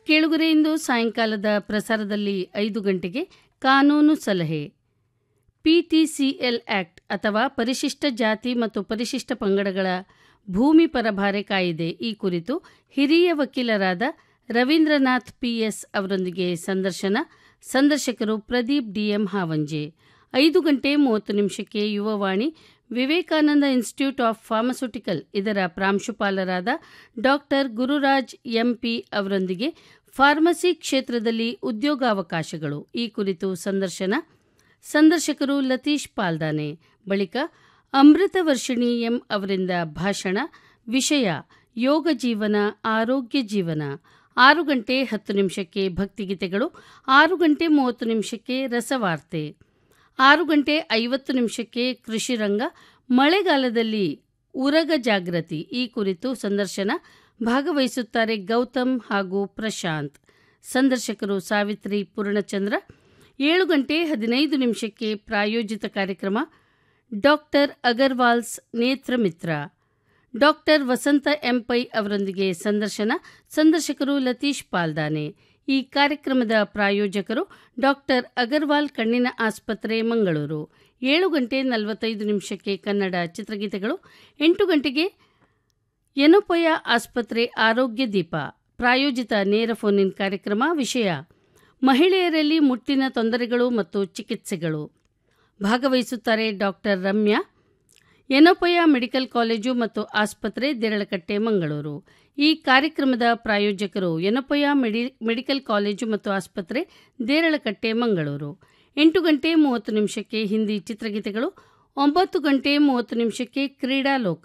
ಕೇಳುಗರೆ ಇಂದು ಸಾಯಂಕಾಲದ ಪ್ರಸಾರದಲ್ಲಿ ಐದು ಗಂಟೆಗೆ ಕಾನೂನು ಸಲಹೆ ಪಿಟಿಸಿಎಲ್ ಆಕ್ಟ್ ಅಥವಾ ಪರಿಶಿಷ್ಟ ಜಾತಿ ಮತ್ತು ಪರಿಶಿಷ್ಟ ಪಂಗಡಗಳ ಭೂಮಿ ಪರಭಾರೆ ಕಾಯಿದೆ ಈ ಕುರಿತು ಹಿರಿಯ ವಕೀಲರಾದ ರವೀಂದ್ರನಾಥ್ ಪಿಎಸ್ ಅವರೊಂದಿಗೆ ಸಂದರ್ಶನ ಸಂದರ್ಶಕರು ಪ್ರದೀಪ್ ಡಿಎಂ ಹಾವಂಜೆ ಐದು ಗಂಟೆ ಮೂವತ್ತು ನಿಮಿಷಕ್ಕೆ Yuvavani Vivekananda institute of pharmaceutical ಇದರ ಪ್ರಾಂಶುಪಾಲರಾದ ಡಾಕ್ಟರ್ ಗುರುರಾಜ್ ಎಂಪಿ ಅವರೊಂದಿಗೆ ಫಾರ್ಮಸಿ ಕ್ಷೇತ್ರದಲ್ಲಿ ಉದ್ಯೋಗಾವಕಾಶಗಳು ಈ ಕುರಿತು ಸಂದರ್ಶನ ಸಂದರ್ಶಕರು ಲತೀಶ್ ಪಾಲ್ದಾನೆ ಬಳಿಕ ಅಮೃತ ವರ್ಷಿಣಿ ಎಂ ಅವರಿಂದ ಭಾಷಣ ವಿಷಯ ಯೋಗ ಜೀವನ ಆರೋಗ್ಯ ಜೀವನ ಆರು ಗಂಟೆ ಹತ್ತು ನಿಮಿಷಕ್ಕೆ ಭಕ್ತಿಗೀತೆಗಳು ಆರು ಗಂಟೆ ಮೂವತ್ತು ನಿಮಿಷಕ್ಕೆ ರಸವಾರ್ತೆ ಆರು ಗಂಟೆ ಐವತ್ತು ನಿಮಿಷಕ್ಕೆ ಕೃಷಿ ರಂಗ ಮಳೆಗಾಲದಲ್ಲಿ ಉರಗ ಜಾಗೃತಿ ಈ ಕುರಿತು ಸಂದರ್ಶನ ಭಾಗವಹಿಸುತ್ತಾರೆ ಗೌತಮ್ ಹಾಗೂ ಪ್ರಶಾಂತ್ ಸಂದರ್ಶಕರು ಸಾವಿತ್ರಿ ಪೂರ್ಣಚಂದ್ರ ಏಳು ಗಂಟೆ ಹದಿನೈದು ನಿಮಿಷಕ್ಕೆ ಪ್ರಾಯೋಜಿತ ಕಾರ್ಯಕ್ರಮ ಡಾಕ್ಟರ್ ಅಗರ್ವಾಲ್ಸ್ ನೇತ್ರಮಿತ್ರ ಡಾಕ್ಟರ್ ವಸಂತ ಎಂಪೈ ಅವರೊಂದಿಗೆ ಸಂದರ್ಶನ ಸಂದರ್ಶಕರು ಲತೀಶ್ ಪಾಲ್ದಾನೆ ಈ ಕಾರ್ಯಕ್ರಮದ ಪ್ರಾಯೋಜಕರು ಡಾಕ್ಟರ್ ಅಗರ್ವಾಲ್ ಕಣ್ಣಿನ ಆಸ್ಪತ್ರೆ ಮಂಗಳೂರು ಏಳು ಗಂಟೆ ನಲವತ್ತೈದು ನಿಮಿಷಕ್ಕೆ ಕನ್ನಡ ಚಿತ್ರಗೀತೆಗಳು ಎಂಟು ಗಂಟೆಗೆ ಎನೋಪಯ ಆಸ್ಪತ್ರೆ ಆರೋಗ್ಯ ದೀಪ ಪ್ರಾಯೋಜಿತ ನೇರ ಫೋನ್ ಇನ್ ಕಾರ್ಯಕ್ರಮ ವಿಷಯ ಮಹಿಳೆಯರಲ್ಲಿ ಮುಟ್ಟಿನ ತೊಂದರೆಗಳು ಮತ್ತು ಚಿಕಿತ್ಸೆಗಳು ಭಾಗವಹಿಸುತ್ತಾರೆ doctor Ramya Yenepoya medical college ಮತ್ತು ಆಸ್ಪತ್ರೆ ದೇರಳಕಟ್ಟೆ ಮಂಗಳೂರು ಈ ಕಾರ್ಯಕ್ರಮದ ಪ್ರಾಯೋಜಕರು ಎನೋಪಯ ಮೆಡಿ ಮೆಡಿಕಲ್ ಕಾಲೇಜು ಮತ್ತು ಆಸ್ಪತ್ರೆ ದೇರಳಕಟ್ಟೆ ಮಂಗಳೂರು ಎಂಟು ಗಂಟೆ ಮೂವತ್ತು ನಿಮಿಷಕ್ಕೆ ಹಿಂದಿ ಚಿತ್ರಗೀತೆಗಳು ಒಂಬತ್ತು ಗಂಟೆ ಮೂವತ್ತು ನಿಮಿಷಕ್ಕೆ ಕ್ರೀಡಾಲೋಕ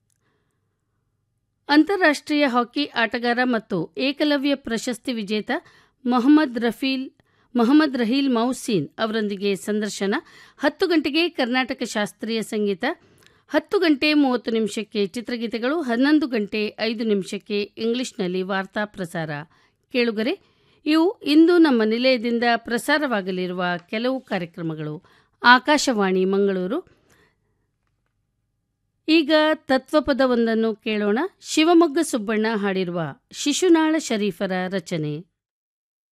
ಅಂತಾರಾಷ್ಟ್ರೀಯ ಹಾಕಿ ಆಟಗಾರ ಮತ್ತು ಏಕಲವ್ಯ ಪ್ರಶಸ್ತಿ ವಿಜೇತ ಮೊಹಮ್ಮದ್ ರಫೀಲ್ ಮೊಹಮ್ಮದ್ ರಹೀಲ್ ಮೌಸೀನ್ ಅವರೊಂದಿಗೆ ಸಂದರ್ಶನ ಹತ್ತು ಗಂಟೆಗೆ ಕರ್ನಾಟಕ ಶಾಸ್ತ್ರೀಯ ಸಂಗೀತ ಹತ್ತು ಗಂಟೆ ಮೂವತ್ತು ನಿಮಿಷಕ್ಕೆ ಚಿತ್ರಗೀತೆಗಳು ಹನ್ನೊಂದು ಗಂಟೆ ಐದು ನಿಮಿಷಕ್ಕೆ ಇಂಗ್ಲಿಷ್ನಲ್ಲಿ ವಾರ್ತಾ ಪ್ರಸಾರ ಕೇಳುಗರೆ ಇವು ಇಂದು ನಮ್ಮ ನಿಲಯದಿಂದ ಪ್ರಸಾರವಾಗಲಿರುವ ಕೆಲವು ಕಾರ್ಯಕ್ರಮಗಳು ಆಕಾಶವಾಣಿ ಮಂಗಳೂರು ಈಗ ತತ್ವಪದವೊಂದನ್ನು ಕೇಳೋಣ ಶಿವಮೊಗ್ಗ ಸುಬ್ಬಣ್ಣ ಹಾಡಿರುವ ಶಿಶುನಾಳ ಶರೀಫರ ರಚನೆ